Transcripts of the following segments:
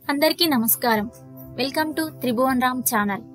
అందరికీ నమస్కారం welcome to Tribhuvan Ram channel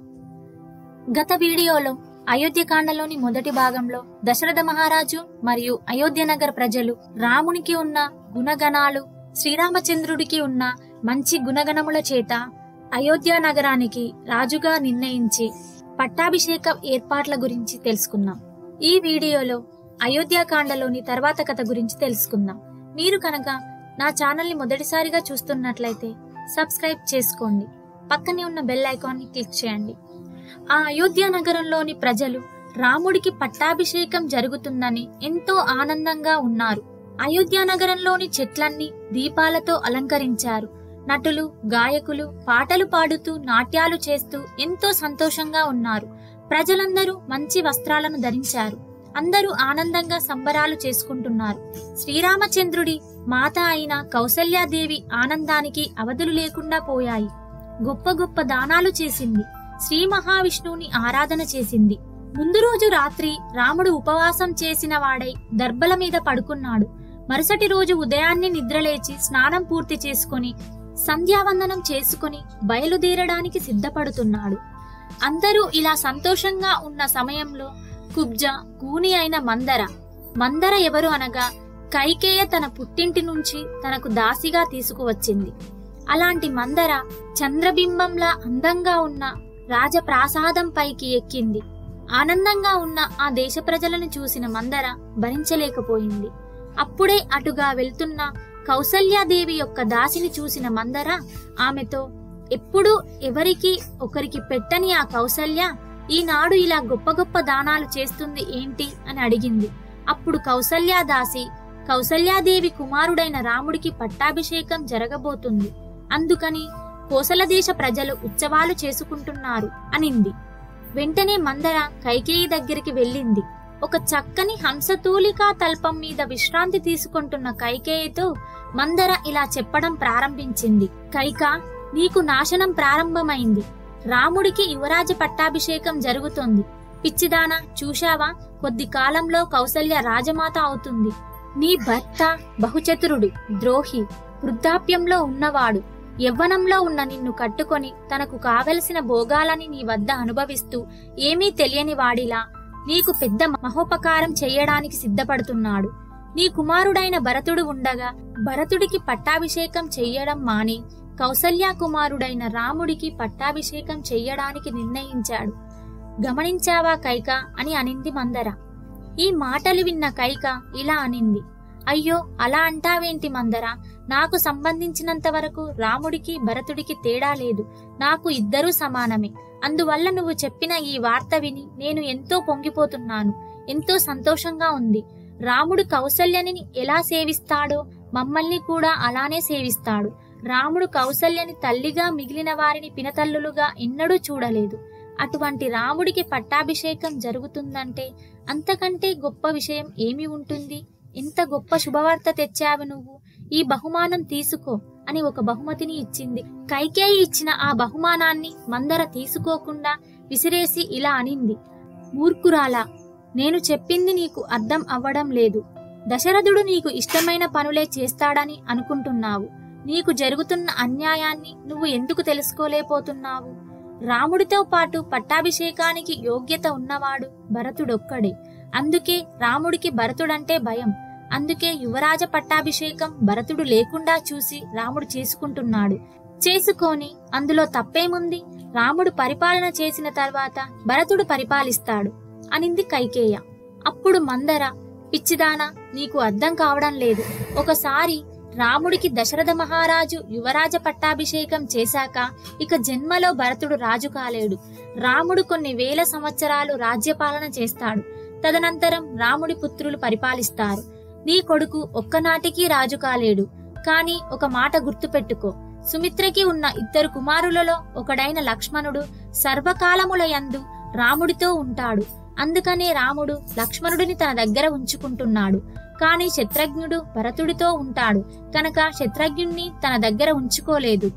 గత వీడియోలో అయోధ్యకాండలోని మొదటి భాగంలో దశరథ మహారాజు మరియు అయోధ్య నగర ప్రజలు రామునికి ఉన్న గుణగణాలు శ్రీరామచంద్రుడికి ఉన్న మంచి గుణగణముల చేత అయోధ్య నగరానికి రాజుగా నిర్ణయించి పట్టాభిషేక ఏర్పాట్ల గురించి తెలుసుకుందాం ఈ వీడియోలో అయోధ్యకాండలోని తర్వాత కథ గురించి తెలుసుకుందాం మీరు కనుక నా ఛానల్ ని మొదటిసారిగా చూస్తున్నట్లయితే సబ్స్క్రైబ్ చేసుకోండి పక్కనే ఉన్న బెల్ ఐకాన్ ని క్లిక్ చేయండి ఆ అయోధ్య నగరంలోని ప్రజలు రాముడికి పట్టాభిషేకం జరుగుతుందని ఎంతో ఆనందంగా ఉన్నారు అయోధ్య నగరంలోని చెట్లన్నీ దీపాలతో అలంకరించారు నటులు గాయకులు పాటలు పాడుతూ నాట్యాలు చేస్తూ ఎంతో సంతోషంగా ఉన్నారు ప్రజలందరూ మంచి వస్త్రాలను ధరించారు అందరూ ఆనందంగా సంబరాలు చేసుకుంటున్నారు శ్రీరామచంద్రుడి మాత అయిన కౌసల్యాదేవి ఆనందానికి అవధులు లేకుండా పోయాయి గొప్ప గొప్ప దానాలు చేసింది శ్రీ మహావిష్ణువుని ఆరాధన చేసింది ముందు రోజు రాత్రి రాముడు ఉపవాసం చేసిన వాడై దర్భల మీద పడుకున్నాడు మరుసటి రోజు ఉదయాన్నే నిద్రలేచి స్నానం పూర్తి చేసుకొని సంధ్యావందనం చేసుకొని బయలుదేరడానికి సిద్ధపడుతున్నాడు అందరూ ఇలా సంతోషంగా ఉన్న సమయంలో కుబ్జ కూని అయిన మందర మందర ఎవరు అనగా కైకేయ తన పుట్టింటి నుంచి తనకు దాసిగా తీసుకువచ్చింది అలాంటి మందర చంద్రబింబంలా అందంగా ఉన్న రాజప్రాసాదం పైకి ఎక్కింది ఆనందంగా ఉన్న ఆ దేశ ప్రజలను చూసిన మందర భరించలేకపోయింది అప్పుడే అటుగా వెళ్తున్న కౌసల్యాదేవి యొక్క దాసిని చూసిన మందర ఆమెతో ఎప్పుడూ ఎవరికి ఒకరికి పెట్టని ఆ కౌసల్య ఈనాడు ఇలా గొప్ప గొప్ప దానాలు చేస్తుంది ఏంటి అని అడిగింది అప్పుడు కౌసల్యా దాసి కౌసల్యాదేవి కుమారుడైన రాముడికి పట్టాభిషేకం జరగబోతుంది అందుకని కోసల దేశ ప్రజలు ఉత్సవాలు చేసుకుంటున్నారు అనింది వెంటనే మందర కైకేయి దగ్గరికి వెళ్ళింది ఒక చక్కని హంసతూలికా తల్పం మీద విశ్రాంతి తీసుకుంటున్న కైకేయితో మందర ఇలా చెప్పడం ప్రారంభించింది కైక నీకు నాశనం ప్రారంభమైంది రాముడికి యువరాజ పట్టాభిషేకం జరుగుతోంది పిచ్చిదానా చూశావా కొద్ది కాలంలో కౌసల్య రాజమాత అవుతుంది నీ భర్త బహుచతురుడు ద్రోహి వృద్ధాప్యంలో ఉన్నవాడు యవ్వనంలో ఉన్న నిన్ను కట్టుకొని తనకు కావలసిన భోగాలని నీ వద్ద అనుభవిస్తూ ఏమీ తెలియని వాడిలా నీకు పెద్ద మహోపకారం చెయ్యడానికి సిద్ధపడుతున్నాడు నీ కుమారుడైన భరతుడు ఉండగా భరతుడికి పట్టాభిషేకం చెయ్యడం మాని కౌసల్యా కుమారుడైన రాముడికి పట్టాభిషేకం చెయ్యడానికి నిర్ణయించాడు గమనించావా కైక అని అనింది మందర ఈ మాటలు విన్న కైక ఇలా అనింది అయ్యో అలా అంటావేంటి మందర నాకు సంబంధించినంత వరకు రాముడికి భరతుడికి తేడా లేదు నాకు ఇద్దరూ సమానమే అందువల్ల నువ్వు చెప్పిన ఈ వార్త విని నేను ఎంతో పొంగిపోతున్నాను ఎంతో సంతోషంగా ఉంది రాముడు కౌసల్యని ఎలా సేవిస్తాడో మమ్మల్ని కూడా అలానే సేవిస్తాడు రాముడు కౌసల్యని తల్లిగా మిగిలిన వారిని పినతల్లులుగా ఎన్నడూ చూడలేదు అటువంటి రాముడికి పట్టాభిషేకం జరుగుతుందంటే అంతకంటే గొప్ప విషయం ఏమి ఉంటుంది ఎంత గొప్ప శుభవార్త తెచ్చావు నువ్వు ఈ బహుమానం తీసుకో అని ఒక బహుమతిని ఇచ్చింది కైకేయి ఇచ్చిన ఆ బహుమానాన్ని మందర తీసుకోకుండా విసిరేసి ఇలా అనింది మూర్ఖురాలా నేను చెప్పింది నీకు అర్థం అవ్వడం లేదు దశరథుడు నీకు ఇష్టమైన పనులే చేస్తాడని అనుకుంటున్నావు నీకు జరుగుతున్న అన్యాయాన్ని నువ్వు ఎందుకు తెలుసుకోలేకపోతున్నావు రాముడితో పాటు పట్టాభిషేకానికి యోగ్యత ఉన్నవాడు భరతుడొక్కడే అందుకే రాముడికి భరతుడంటే భయం అందుకే యువరాజ పట్టాభిషేకం భరతుడు లేకుండా చూసి రాముడు చేసుకుంటున్నాడు చేసుకొని అందులో తప్పేముంది రాముడు పరిపాలన చేసిన తర్వాత భరతుడు పరిపాలిస్తాడు అనింది కైకేయ అప్పుడు మందర పిచ్చిదానా నీకు అర్థం కావడం లేదు ఒకసారి రాముడికి దశరథ మహారాజు యువరాజ పట్టాభిషేకం చేశాక ఇక జన్మలో భరతుడు రాజు కాలేడు రాముడు కొన్ని వేల సంవత్సరాలు రాజ్యపాలన చేస్తాడు తదనంతరం రాముడి పుత్రులు పరిపాలిస్తారు నీ కొడుకు ఒక్కనాటికి రాజు కాలేడు కాని ఒక మాట గుర్తుపెట్టుకో సుమిత్రకి ఉన్న ఇద్దరు కుమారులలో ఒకడైన లక్ష్మణుడు సర్వకాలముల యందు రాముడితో ఉంటాడు అందుకనే రాముడు లక్ష్మణుడిని తన దగ్గర ఉంచుకుంటున్నాడు కాని శత్రుఘ్నుడు భరతుడితో ఉంటాడు కనుక శత్రుఘ్నుణ్ణి తన దగ్గర ఉంచుకోలేదు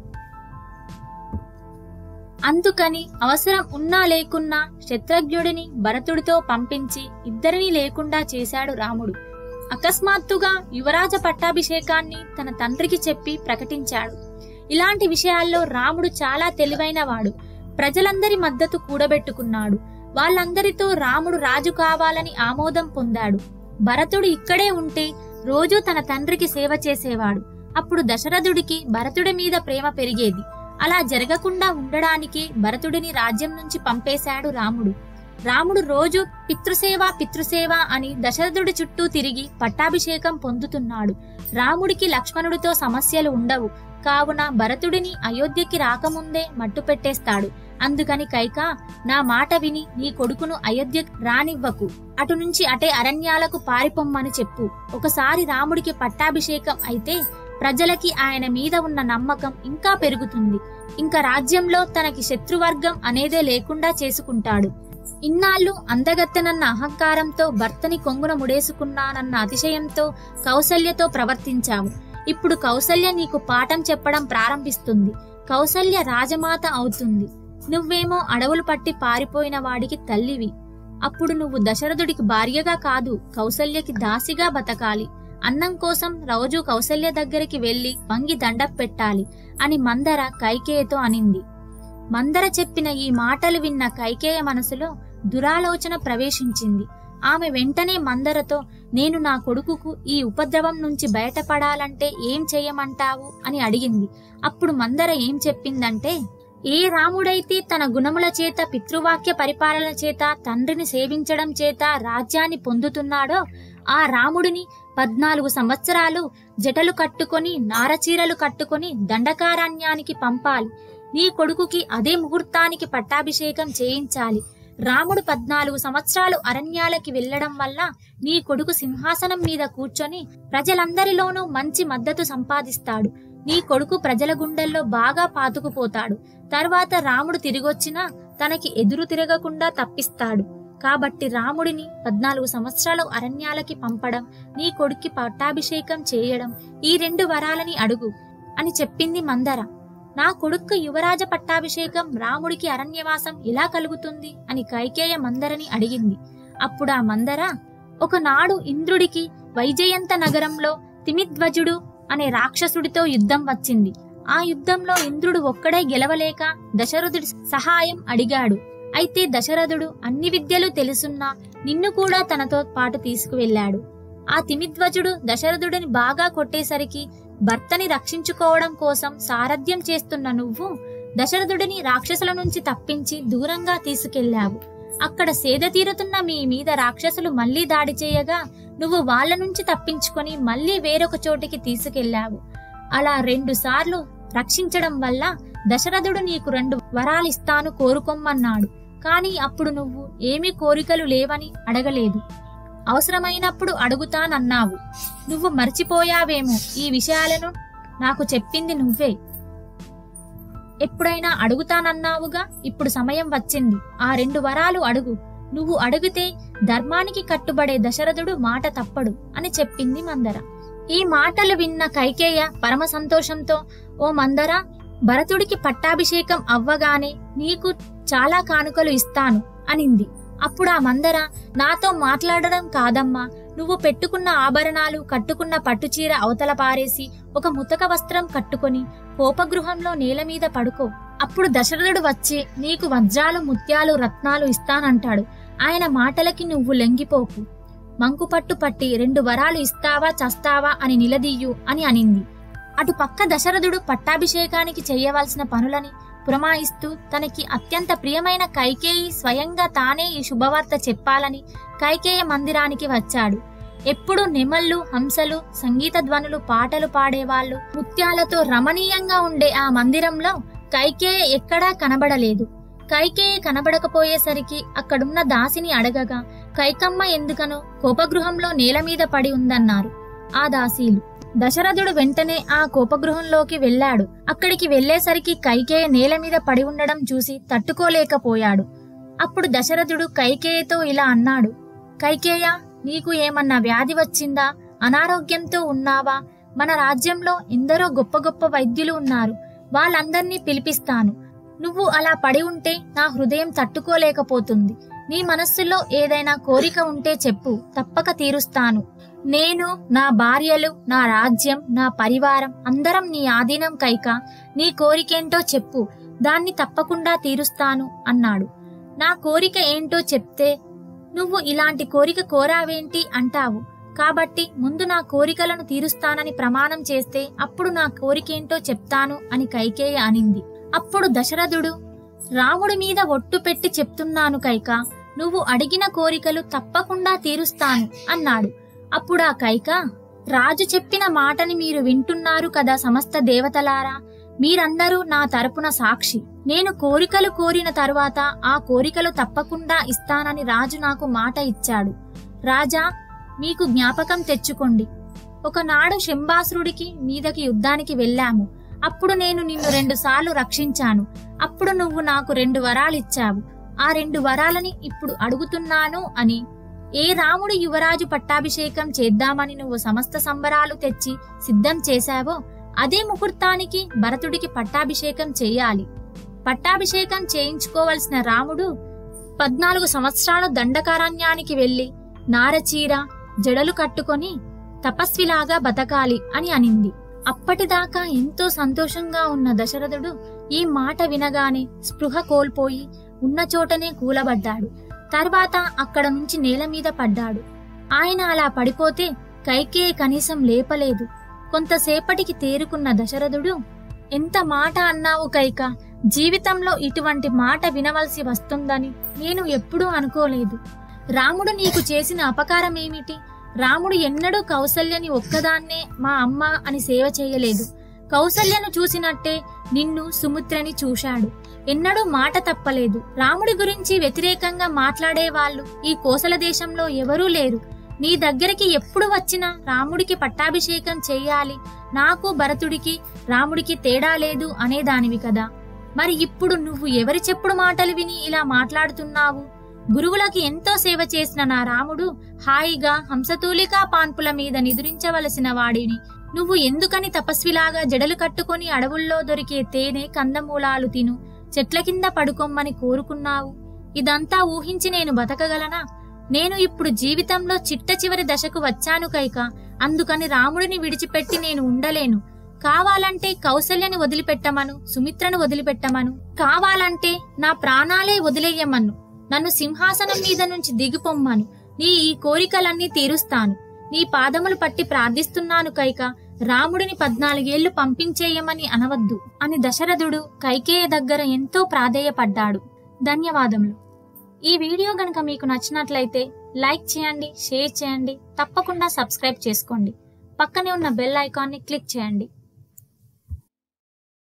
అందుకని అవసరం ఉన్నా లేకున్నా శత్రుఘ్నుడిని భరతుడితో పంపించి ఇద్దరిని లేకుండా చేశాడు రాముడు అకస్మాత్తుగా యువరాజ పట్టాభిషేకాన్ని తన తండ్రికి చెప్పి ప్రకటించాడు ఇలాంటి విషయాల్లో రాముడు చాలా తెలివైనవాడు ప్రజలందరి మద్దతు కూడబెట్టుకున్నాడు వాళ్ళందరితో రాముడు రాజు కావాలని ఆమోదం పొందాడు భరతుడు ఇక్కడే ఉంటే రోజూ తన తండ్రికి సేవ చేసేవాడు అప్పుడు దశరథుడికి భరతుడి మీద ప్రేమ పెరిగేది అలా జరగకుండా ఉండడానికి భరతుడిని రాజ్యం నుంచి పంపేశాడు రాముడు రాముడు రోజు పితృసేవ పితృసేవ అని దశరథుడి చుట్టూ తిరిగి పట్టాభిషేకం పొందుతున్నాడు రాముడికి లక్ష్మణుడితో సమస్యలు ఉండవు కావున భరతుడిని అయోధ్యకి రాకముందే మట్టు పెట్టేస్తాడు అందుకని కైక నా మాట విని నీ కొడుకును అయోధ్య రానివ్వకు అటు నుంచి అటే అరణ్యాలకు పారిపొమ్మని చెప్పు ఒకసారి రాముడికి పట్టాభిషేకం అయితే ప్రజలకి ఆయన మీద ఉన్న నమ్మకం ఇంకా పెరుగుతుంది ఇంకా రాజ్యంలో తనకి శత్రువర్గం అనేదే లేకుండా చేసుకుంటాడు ఇన్నాళ్ళు అందగత్తెనన్న అహంకారంతో భర్తని కొంగున ముడేసుకున్నానన్న అతిశయంతో కౌసల్యతో ప్రవర్తించావు ఇప్పుడు కౌసల్య నీకు పాఠం చెప్పడం ప్రారంభిస్తుంది కౌసల్య రాజమాత అవుతుంది నువ్వేమో అడవులు పట్టి పారిపోయిన వాడికి తల్లివి అప్పుడు నువ్వు దశరథుడికి భార్యగా కాదు కౌసల్యకి దాసిగా బతకాలి అన్నం కోసం రోజు కౌసల్య దగ్గరికి వెళ్లి వంగి దండం పెట్టాలి అని మందర కైకేయతో అనింది మందర చెప్పిన ఈ మాటలు విన్న కైకేయ మనసులో దురాలోచన ప్రవేశించింది ఆమె వెంటనే మందరతో నేను నా కొడుకుకు ఈ ఉపద్రవం నుంచి బయటపడాలంటే ఏం చేయమంటావు అని అడిగింది అప్పుడు మందర ఏం చెప్పిందంటే ఏ రాముడైతే తన గుణముల చేత పితృవాక్య పరిపాలన చేత తండ్రిని సేవించడం చేత రాజ్యాన్ని పొందుతున్నాడో ఆ రాముడిని పద్నాలుగు సంవత్సరాలు జటలు కట్టుకొని నారచీరలు కట్టుకొని దండకారణ్యానికి పంపాలి నీ కొడుకుకి అదే ముహూర్తానికి పట్టాభిషేకం చేయించాలి రాముడు పద్నాలుగు సంవత్సరాలు అరణ్యాలకి వెళ్లడం వల్ల నీ కొడుకు సింహాసనం మీద కూర్చొని ప్రజలందరిలోనూ మంచి మద్దతు సంపాదిస్తాడు నీ కొడుకు ప్రజల గుండెల్లో బాగా పాతుకుపోతాడు తర్వాత రాముడు తిరిగొచ్చినా తనకి ఎదురు తిరగకుండా తప్పిస్తాడు కాబట్టి రాముడిని పద్నాలుగు సంవత్సరాలు అరణ్యాలకి పంపడం నీ కొడుక్కి పట్టాభిషేకం చేయడం ఈ రెండు వరాలని అడుగు అని చెప్పింది మందర నా కొడుక్కు యువరాజ పట్టాభిషేకం రాముడికి అరణ్యవాసం ఎలా కలుగుతుంది అని కైకేయ మందరని అడిగింది అప్పుడు ఆ మందర ఒకనాడు ఇంద్రుడికి వైజయంత నగరంలో తిమిధ్వజుడు అనే రాక్షసుడితో యుద్ధం వచ్చింది ఆ యుద్ధంలో ఇంద్రుడు ఒక్కడే గెలవలేక దశరథుడి సహాయం అడిగాడు అయితే దశరథుడు అన్ని విద్యలు తెలుసున్నా నిన్ను కూడా తనతో పాటు తీసుకువెళ్ళాడు ఆ తిమిధ్వజుడు దశరథుడిని బాగా కొట్టేసరికి భర్తని రక్షించుకోవడం కోసం సారథ్యం చేస్తున్న నువ్వు దశరథుడిని రాక్షసుల నుంచి తప్పించి దూరంగా తీసుకెళ్లావు అక్కడ సేద తీరుతున్న మీ మీద రాక్షసులు మళ్లీ దాడి చేయగా నువ్వు వాళ్ళ నుంచి తప్పించుకొని మళ్లీ వేరొక చోటికి తీసుకెళ్లావు అలా రెండు సార్లు రక్షించడం వల్ల దశరథుడు నీకు రెండు వరాలిస్తాను కోరుకోమన్నాడు కాని అప్పుడు నువ్వు ఏమీ కోరికలు లేవని అడగలేదు అవసరమైనప్పుడు అడుగుతానన్నావు నువ్వు మర్చిపోయావేమో ఈ విషయాలను నాకు చెప్పింది నువ్వే ఎప్పుడైనా అడుగుతానన్నావుగా ఇప్పుడు సమయం వచ్చింది ఆ రెండు వరాలు అడుగు నువ్వు అడిగితే ధర్మానికి కట్టుబడే దశరథుడు మాట తప్పడు అని చెప్పింది మందర ఈ మాటలు విన్న కైకేయ పరమ సంతోషంతో ఓ మందర భరతుడికి పట్టాభిషేకం అవ్వగానే నీకు చాలా కానుకలు ఇస్తాను అనింది అప్పుడు ఆ మందర నాతో మాట్లాడడం కాదమ్మా నువ్వు పెట్టుకున్న ఆభరణాలు కట్టుకున్న పట్టుచీర అవతల పారేసి ఒక ముతక వస్త్రం కట్టుకొని కోపగృహంలో నేల మీద పడుకో అప్పుడు దశరథుడు వచ్చి నీకు వజ్రాలు ముత్యాలు రత్నాలు ఇస్తానంటాడు ఆయన మాటలకి నువ్వు లొంగిపోకు మంకుపట్టు పట్టి రెండు వరాలు ఇస్తావా చస్తావా అని నిలదీయు అని అనింది అటు పక్క దశరథుడు పట్టాభిషేకానికి చేయవలసిన పనులని పురమాయిస్తూ తనకి అత్యంత ప్రియమైన కైకేయి స్వయంగా తానే ఈ శుభవార్త చెప్పాలని కైకేయ మందిరానికి వచ్చాడు ఎప్పుడు నెమళ్ళు హంసలు సంగీత ధ్వనులు పాటలు పాడేవాళ్ళు ముత్యాలతో రమణీయంగా ఉండే ఆ మందిరంలో కైకేయ ఎక్కడా కనబడలేదు కైకేయ కనబడకపోయేసరికి అక్కడున్న దాసిని అడగగా కైకమ్మ ఎందుకనో కోపగృహంలో నేల మీద పడి ఉందన్నారు ఆ దాసీలు దశరథుడు వెంటనే ఆ కోపగృహంలోకి వెళ్ళాడు అక్కడికి వెళ్లేసరికి కైకేయ నేల మీద పడి ఉండడం చూసి తట్టుకోలేకపోయాడు అప్పుడు దశరథుడు కైకేయతో ఇలా అన్నాడు కైకేయ నీకు ఏమన్నా వ్యాధి వచ్చిందా అనారోగ్యంతో ఉన్నావా మన రాజ్యంలో ఎందరో గొప్ప గొప్ప వైద్యులు ఉన్నారు వాళ్ళందర్నీ పిలిపిస్తాను నువ్వు అలా పడి ఉంటే నా హృదయం తట్టుకోలేకపోతుంది నీ మనస్సులో ఏదైనా కోరిక ఉంటే చెప్పు తప్పక తీరుస్తాను నేను నా భార్యలు నా రాజ్యం నా పరివారం అందరం నీ ఆధీనం కైక నీ కోరికేంటో చెప్పు దాన్ని తప్పకుండా తీరుస్తాను అన్నాడు నా కోరిక ఏంటో చెప్తే నువ్వు ఇలాంటి కోరిక కోరావేంటి అంటావు కాబట్టి ముందు నా కోరికలను తీరుస్తానని ప్రమాణం చేస్తే అప్పుడు నా కోరికేంటో చెప్తాను అని కైకేయ అనింది అప్పుడు దశరథుడు రాముడి మీద ఒట్టు పెట్టి చెప్తున్నాను కైక నువ్వు అడిగిన కోరికలు తప్పకుండా తీరుస్తాను అన్నాడు అప్పుడు ఆ కైక రాజు చెప్పిన మాటని మీరు వింటున్నారు కదా సమస్త దేవతలారా మీరందరూ నా తరపున సాక్షి నేను కోరికలు కోరిన తరువాత ఆ కోరికలు తప్పకుండా ఇస్తానని రాజు నాకు మాట ఇచ్చాడు రాజా మీకు జ్ఞాపకం తెచ్చుకోండి ఒకనాడు శంబాసురుడికి మీదకి యుద్ధానికి వెళ్ళాము అప్పుడు నేను నిన్ను రెండుసార్లు రక్షించాను అప్పుడు నువ్వు నాకు రెండు వరాలిచ్చావు ఆ రెండు వరాలని ఇప్పుడు అడుగుతున్నాను అని ఏ రాముడు యువరాజు పట్టాభిషేకం చేద్దామని నువ్వు సమస్త సంబరాలు తెచ్చి సిద్ధం చేశావో అదే ముహూర్తానికి భరతుడికి పట్టాభిషేకం చేయాలి పట్టాభిషేకం చేయించుకోవలసిన రాముడు పద్నాలుగు సంవత్సరాలు దండకారణ్యానికి వెళ్లి నారచీర జడలు కట్టుకొని తపస్విలాగా బతకాలి అని అనింది అప్పటిదాకా ఎంతో సంతోషంగా ఉన్న దశరథుడు ఈ మాట వినగానే స్పృహ కోల్పోయి ఉన్న చోటనే కూలబడ్డాడు తర్వాత అక్కడ నుంచి నేల మీద పడ్డాడు ఆయన అలా పడిపోతే కైకేయి కనీసం లేపలేదు కొంతసేపటికి తేరుకున్న దశరథుడు ఎంత మాట అన్నావు కైక జీవితంలో ఇటువంటి మాట వినవలసి వస్తుందని నేను ఎప్పుడూ అనుకోలేదు రాముడు నీకు చేసిన అపకారం ఏమిటి రాముడు ఎన్నడూ కౌసల్యని ఒక్కదాన్నే మా అమ్మ అని సేవ చేయలేదు కౌసల్యను చూసినట్టే నిన్ను సుముత్రని చూశాడు ఎన్నడూ మాట తప్పలేదు రాముడి గురించి వ్యతిరేకంగా మాట్లాడే వాళ్ళు ఈ కోసల దేశంలో ఎవరూ లేరు నీ దగ్గరికి ఎప్పుడు వచ్చినా రాముడికి పట్టాభిషేకం చెయ్యాలి నాకు భరతుడికి రాముడికి తేడా లేదు అనేదానివి కదా మరి ఇప్పుడు నువ్వు ఎవరి చెప్పుడు మాటలు విని ఇలా మాట్లాడుతున్నావు గురువులకి ఎంతో సేవ చేసిన నా రాముడు హాయిగా హంసతూలికా పాన్పుల మీద నిదురించవలసిన వాడిని నువ్వు ఎందుకని తపస్విలాగా జడలు కట్టుకొని అడవుల్లో దొరికే తేనె కందమూలాలు తిను చెట్ల కింద పడుకోమ్మని కోరుకున్నావు ఇదంతా ఊహించి నేను బతకగలనా నేను ఇప్పుడు జీవితంలో చిట్ట చివరి దశకు వచ్చాను కైక అందుకని రాముడిని విడిచిపెట్టి నేను ఉండలేను కావాలంటే కౌసల్యని వదిలిపెట్టమను సుమిత్రను వదిలిపెట్టమను కావాలంటే నా ప్రాణాలే వదిలేయమను నన్ను సింహాసనం మీద నుంచి దిగిపొమ్మను నీ ఈ కోరికలన్నీ తీరుస్తాను నీ పాదములు పట్టి ప్రార్థిస్తున్నాను కైక రాముడిని పద్నాలుగేళ్లు పంపించేయమని అనవద్దు అని దశరథుడు కైకేయ దగ్గర ఎంతో ప్రాధేయపడ్డాడు ధన్యవాదములు ఈ వీడియో గనక మీకు నచ్చినట్లయితే లైక్ చేయండి షేర్ చేయండి తప్పకుండా సబ్స్క్రైబ్ చేసుకోండి పక్కనే ఉన్న బెల్ ఐకాన్ని క్లిక్ చేయండి